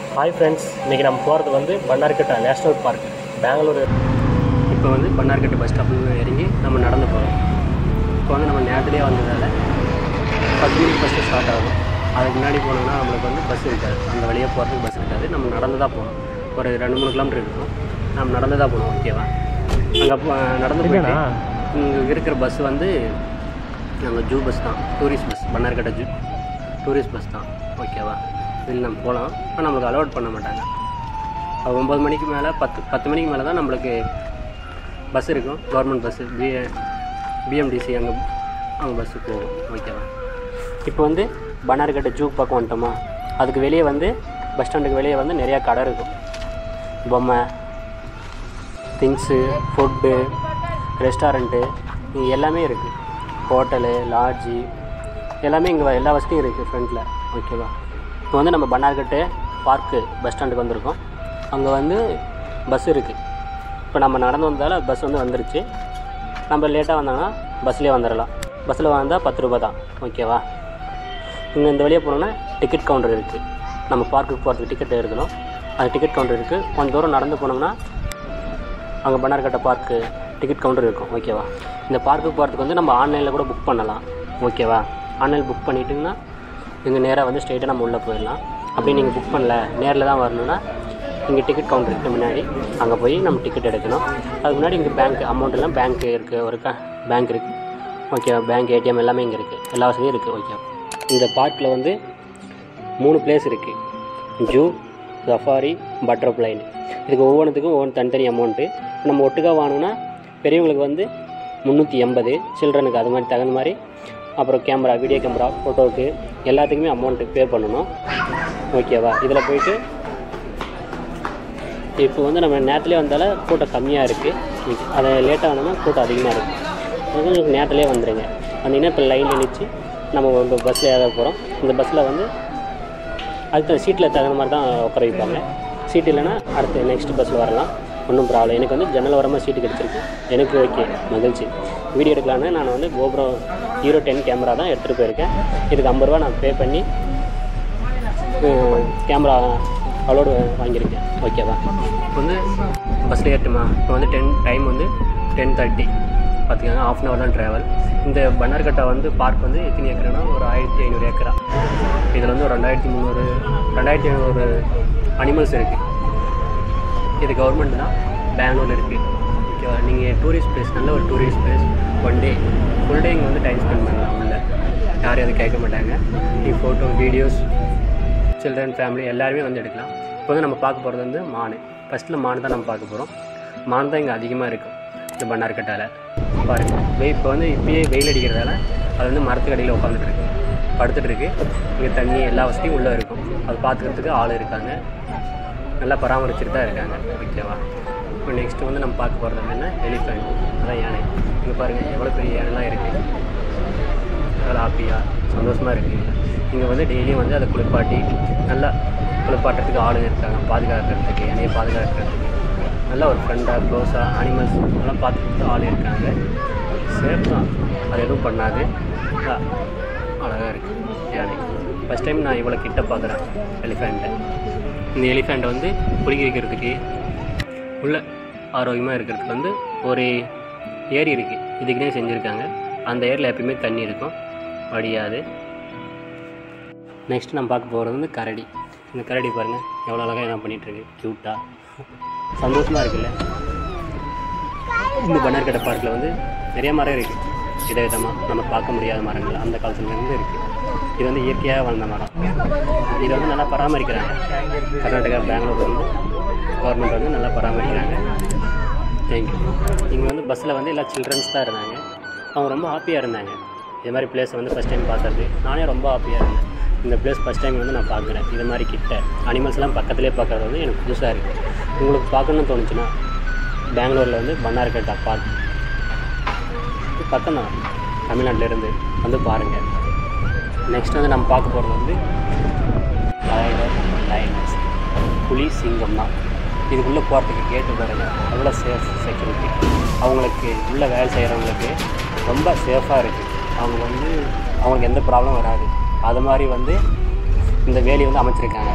hi friends இன்றைக்கி நம்ம போகிறது வந்து பன்னார்கட்டா நேஷ்னல் பார்க் பெங்களூர் இப்போ வந்து பன்னார்கட்டு பஸ் ஸ்டாப்ல இறங்கி நம்ம நடந்து போகிறோம் இப்போ வந்து நம்ம நேரத்துலேயே வந்ததால் பத்து மணிக்கு பஸ்ஸு ஸ்டார்ட் ஆகும் அதுக்கு முன்னாடி போனோம்னா நம்மளுக்கு வந்து பஸ் இருக்காது அந்த வழியாக போகிறதுக்கு பஸ் இருக்காது நம்ம நடந்து தான் போகணும் ஒரு ரெண்டு மூணு கிலோமீட்டர் இருக்கும் நம்ம நடந்து தான் போகணும் ஓகேவா அங்கே நடந்து போயிட்டு இங்கே இருக்கிற பஸ் வந்து நம்ம ஜூ பஸ் தான் tourist bus Bannerghatta zoo tourist bus தான் ஓகேவா இதில் நம்ம போகலாம் ஆனால் நம்மளுக்கு அலோட் பண்ண மாட்டாங்க அது ஒம்பது மணிக்கு மேலே பத்து பத்து மணிக்கு மேலே தான் நம்மளுக்கு பஸ் இருக்கும் கவர்மெண்ட் பஸ்ஸு பி பிஎம்டிசி அங்கே அங்கே பஸ்ஸு போகும் ஓகேவா இப்போ வந்து பன்னார்கட்டை ஜூ பக்கம் வந்துட்டோமா அதுக்கு வெளியே வந்து பஸ் ஸ்டாண்டுக்கு வெளியே வந்து நிறையா கடை இருக்கும் பொம்மை திங்ஸு ஃபுட்டு ரெஸ்டாரண்ட்டு இது எல்லாமே இருக்குது ஹோட்டலு லாட்ஜி எல்லாமே இங்கே எல்லா வசதியும் இருக்குது ஃப்ரண்ட்டில் ஓகேவா இப்போ வந்து நம்ம பன்னார்கட்டு பார்க்கு பஸ் ஸ்டாண்டுக்கு வந்திருக்கோம் அங்கே வந்து பஸ் இருக்குது இப்போ நம்ம நடந்து வந்ததால் பஸ் வந்து வந்துருச்சு நம்ம லேட்டாக வந்தோம்னா பஸ்லேயே வந்துடலாம் பஸ்ஸில் வந்தால் பத்து ரூபா தான் ஓகேவா இங்கே இந்த வழியாக போனோன்னா டிக்கெட் கவுண்டர் இருக்குது நம்ம பார்க்குக்கு போகிறதுக்கு டிக்கெட் எடுக்கணும் அந்த டிக்கெட் கவுண்டர் இருக்குது கொஞ்சம் தூரம் நடந்து போனோம்னா அங்கே பன்னார்கட்டை பார்க்கு டிக்கெட் கவுண்டர் இருக்கும் ஓகேவா இந்த பார்க்குக்கு போகிறதுக்கு வந்து நம்ம ஆன்லைனில் கூட புக் பண்ணலாம் ஓகேவா ஆன்லைன் புக் பண்ணிட்டிங்கன்னா இங்கே நேராக வந்து ஸ்ட்ரெயிட்டாக நம்ம உள்ளே போயிடலாம் அப்படி நீங்கள் புக் பண்ணல நேரில் தான் வரணும்னா இங்கே டிக்கெட் கவுண்டர் இருக்குது முன்னாடி அங்கே போய் நம்ம டிக்கெட் எடுக்கணும் அதுக்கு முன்னாடி இங்கே பேங்க் அமௌண்ட் எல்லாம் பேங்க் இருக்குது ஒரு க பேங்க் இருக்குது ஓகேவா பேங்க் ஏடிஎம் எல்லாமே இங்கே இருக்குது எல்லா வசதியும் இருக்குது ஓகே இந்த பார்க்கில் வந்து மூணு பிளேஸ் இருக்குது ஜூ சஃபாரி பட்டர்ஃப்ளைன்னு இதுக்கு ஒவ்வொன்றுத்துக்கும் ஒவ்வொன்று தனித்தனி அமௌண்ட்டு நம்ம ஒட்டுக்கா வாங்கினோன்னா பெரியவங்களுக்கு வந்து முந்நூற்றி எண்பது சில்ட்ரனுக்கு அது மாதிரி தகுந்த மாதிரி அப்புறம் கேமரா வீடியோ கேமரா ஃபோட்டோவுக்கு எல்லாத்துக்குமே அமௌண்ட்டு பே பண்ணணும் ஓகேவா இதில் போயிட்டு இப்போ வந்து நம்ம நேரத்துலேயே வந்தாலும் கூட்டம் கம்மியாக இருக்குது அதை லேட்டாக வந்தோம்னா கூட்டம் அதிகமாக இருக்குது கொஞ்சம் நேரத்துலேயே வந்துடுங்க வந்தீங்கன்னா இப்போ லைனில் நிச்சு நம்ம ஒரு பஸ்ஸில் ஏற போகிறோம் இந்த பஸ்ஸில் வந்து அதுக்கு சீட்டில் தகுந்த மாதிரி தான் உட்கார வைப்பாங்க சீட் இல்லைன்னா அடுத்து நெக்ஸ்ட் பஸ்ஸில் வரலாம் ஒன்றும் ப்ராப்ளம் எனக்கு வந்து ஜன்னல் ஓரமாக சீட்டு கிடச்சிருக்கு எனக்கு ஓகே மகிழ்ச்சி வீடியோ எடுக்கலான்னு நான் வந்து கோப்ரோ ஹீரோ டென் கேமரா தான் எடுத்துகிட்டு போயிருக்கேன் இதுக்கு ஐம்பது ரூபா நான் பே பண்ணி கேமரா அலோடு வாங்கியிருக்கேன் ஓகேவா இப்போ வந்து பஸ்ஸில் ஏற்றுமா இப்போ வந்து டென் டைம் வந்து டென் தேர்ட்டி பார்த்துக்கோங்க ஆஃப் அன் ஹவர் தான் ட்ராவல் இந்த பன்னார்கட்டா வந்து பார்க் வந்து எத்தனை ஏக்கர்னா ஒரு ஆயிரத்தி ஐநூறு ஏக்கரா இதில் வந்து ஒரு ரெண்டாயிரத்தி முந்நூறு ரெண்டாயிரத்தி ஐநூறு அனிமல்ஸ் இருக்குது இது கவர்மெண்ட் தான் பெங்களூரில் இருக்குது ஓகேவா நீங்கள் டூரிஸ்ட் பிளேஸ் நல்ல ஒரு tourist place one day full day இங்கே வந்து டைம் ஸ்பெண்ட் பண்ணலாம் உள்ள யாரும் எதுவும் கேட்க மாட்டாங்க நீ ஃபோட்டோ வீடியோஸ் சில்ட்ரன் ஃபேமிலி எல்லாருமே வந்து எடுக்கலாம் இப்போ வந்து நம்ம பார்க்க போகிறது வந்து மான் ஃபஸ்ட்டில் மான் தான் நம்ம பார்க்க போகிறோம் மான் தான் இங்கே அதிகமாக இருக்கும் இந்த பன்னார்கட்டால் பாருங்கள் வெய் இப்போ வந்து இப்பயே வெயில் அடிக்கிறதால அது வந்து மரத்துக்கு அடியில் உட்காந்துட்டு இருக்கு படுத்துட்டு இருக்கு இங்கே தண்ணி எல்லா வசதியும் உள்ளே இருக்கும் அது பார்த்துக்கிறதுக்கு ஆள் இருக்காங்க நல்லா பராமரிச்சுட்டு தான் இருக்காங்க ஓகேவா இப்போ நெக்ஸ்ட்டு வந்து நம்ம பார்க்க போகிறது வந்து என்ன எலிஃபெண்ட் அதான் யானை இங்கே பாருங்கள் எவ்வளோ பெரிய யானைலாம் இருக்குது நல்லா ஹாப்பியாக சந்தோஷமாக இருக்குது இங்கே வந்து டெய்லியும் வந்து அதை குளிப்பாட்டி நல்லா குளிப்பாட்டுறதுக்கு ஆளுங்க இருக்காங்க பாதுகாக்கிறதுக்கு யானையை பாதுகாக்கிறதுக்கு நல்ல ஒரு ஃப்ரெண்டாக க்ளோஸாக அனிமல்ஸ் எல்லாம் பார்த்துக்கிட்டு ஆள் இருக்காங்க சேஃப் தான் அது எதுவும் பண்ணாது அழகாக இருக்குது யானை ஃபஸ்ட் டைம் நான் இவ்வளோ கிட்ட பார்க்குறேன் எலிஃபெண்ட்டை இந்த எலிஃபெண்ட்டை வந்து குளிக்க வைக்கிறதுக்கு உள்ள ஆரோக்கியமாக இருக்கிறதுக்கு வந்து ஒரு ஏரி இருக்குது இதுக்குன்னே செஞ்சுருக்காங்க அந்த ஏரியில் எப்பயுமே தண்ணி இருக்கும் வடியாது நெக்ஸ்ட் நம்ம பார்க்க போகிறது வந்து கரடி இந்த கரடி பாருங்கள் எவ்வளோ அழகாக என்ன பண்ணிகிட்ருக்கு க்யூட்டாக சந்தோஷமாக இருக்குல்ல இந்த பன்னார்கட்டை பார்க்கில் வந்து நிறைய மரம் இருக்குது விதவிதமாக நம்ம பார்க்க முடியாத மரங்கள் அந்த காலத்துலேருந்து இருக்குது இது வந்து இயற்கையாக வளர்ந்த மரம் இதை வந்து நல்லா பராமரிக்கிறாங்க கர்நாடகா பெங்களூர் வந்து கவர்மெண்ட் வந்து நல்லா பராமரிக்கிறாங்க தேங்க்யூ இங்கே வந்து பஸ்ஸில் வந்து எல்லா சில்ட்ரன்ஸ் தான் இருந்தாங்க அவங்க ரொம்ப ஹாப்பியாக இருந்தாங்க இது மாதிரி பிளேஸ் வந்து ஃபஸ்ட் டைம் பார்த்தது நானே ரொம்ப ஹாப்பியாக இருந்தேன் இந்த பிளேஸ் ஃபஸ்ட் டைம் வந்து நான் பார்க்குறேன் இது மாதிரி கிட்ட அனிமல்ஸ்லாம் பக்கத்துலேயே பார்க்குறது வந்து எனக்கு புதுசாக இருக்குது உங்களுக்கு பார்க்கணும்னு தோணுச்சுன்னா பெங்களூரில் வந்து பன்னார்கட்டா பார்க் பக்கம் தான் தமிழ்நாட்டிலேருந்து வந்து பாருங்கள் நெக்ஸ்ட் வந்து நம்ம பார்க்க போகிறது வந்து டைகர் லைனஸ் புலி சிங்கம் தான் இதுக்குள்ளே போகிறதுக்கு கேட்டு பாருங்க அவ்வளோ சேஃப் செக்யூரிட்டி அவங்களுக்கு உள்ளே வேலை செய்கிறவங்களுக்கு ரொம்ப சேஃபாக இருக்குது அவங்க வந்து அவங்களுக்கு எந்த ப்ராப்ளம் வராது அது மாதிரி வந்து இந்த வேலி வந்து அமைச்சிருக்காங்க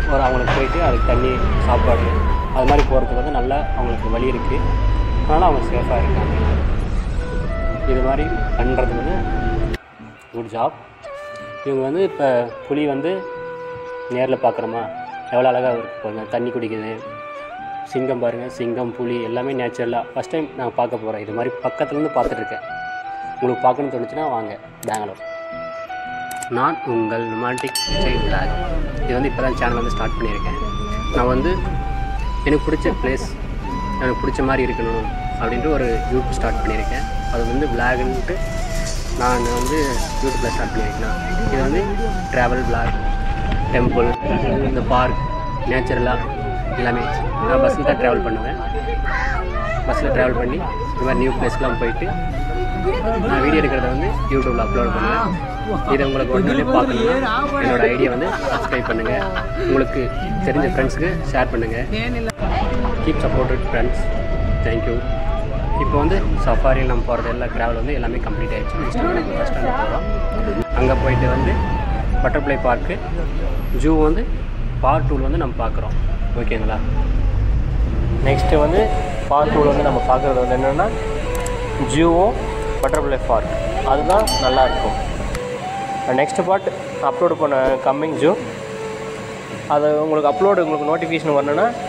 ஒரு அவங்களுக்கு போயிட்டு அதுக்கு தண்ணி சாப்பாடு அது மாதிரி போகிறதுக்கு வந்து நல்லா அவங்களுக்கு வழி இருக்குது அதனால் அவங்க சேஃபாக இருக்காங்க இது மாதிரி பண்ணுறது வந்து குட் ஜாப் இவங்க வந்து இப்போ புலி வந்து நேரில் பார்க்குறோமா எவ்வளோ அழகாக இருக்கு பாருங்க தண்ணி குடிக்குது சிங்கம் பாருங்கள் சிங்கம் புலி எல்லாமே நேச்சுரலாக ஃபஸ்ட் டைம் நான் பார்க்க போகிறேன் இது மாதிரி பக்கத்துலேருந்து பார்த்துட்ருக்கேன் உங்களுக்கு பார்க்கணும்னு தோணுச்சுன்னா வாங்க பெங்களூர் நான் உங்கள் ரொமான்டிக் விஜய் பிளாக் இது வந்து இப்போ தான் சேனல் வந்து ஸ்டார்ட் பண்ணியிருக்கேன் நான் வந்து எனக்கு பிடிச்ச பிளேஸ் எனக்கு பிடிச்ச மாதிரி இருக்கணும் அப்படின்ட்டு ஒரு யூடியூப் ஸ்டார்ட் பண்ணியிருக்கேன் அது வந்து விளாகுன்ட்டு நான் வந்து யூடியூப்பில் ஸ்டார்ட் பண்ணியிருக்கேன் இது வந்து ட்ராவல் விளாக் டெம்பிள் இந்த பார்க் நேச்சுரலாக எல்லாமே நான் பஸ்ஸில் தான் ட்ராவல் பண்ணுவேன் பஸ்ஸில் ட்ராவல் பண்ணி இந்த மாதிரி நியூ பிளேஸ்லாம் போயிட்டு நான் வீடியோ எடுக்கிறத வந்து யூடியூப்பில் அப்லோட் பண்ணுவேன் இதை உங்களுக்கு உடனே பார்க்கணும்னா என்னோட ஐடியா வந்து சப்ஸ்கிரைப் பண்ணுங்கள் உங்களுக்கு தெரிஞ்ச ஃப்ரெண்ட்ஸுக்கு ஷேர் பண்ணுங்கள் கீப் சப்போர்ட்டட் ஃப்ரெண்ட்ஸ் தேங்க்யூ இப்போ வந்து சஃபாரியில் நம்ம போகிறது எல்லா ட்ராவல் வந்து எல்லாமே கம்ப்ளீட் ஆயிடுச்சு நெக்ஸ்ட் வந்து நம்ம பஸ் ஸ்டாண்ட் போகிறோம் அங்கே போயிட்டு வந்து பட்டர்ஃப்ளை பார்க்கு ஜூ வந்து பார்ட் டூவில் வந்து நம்ம பார்க்குறோம் ஓகேங்களா நெக்ஸ்ட்டு வந்து பார்ட் டூவில் வந்து நம்ம பார்க்குறது வந்து என்னென்னா ஜூவும் பட்டர்ஃப்ளை பார்க் அதுதான் நல்லா இருக்கும் நெக்ஸ்ட் பார்ட் அப்லோடு பண்ண கம்மிங் ஜூ அது உங்களுக்கு அப்லோடு உங்களுக்கு நோட்டிஃபிகேஷன் வரணுன்னா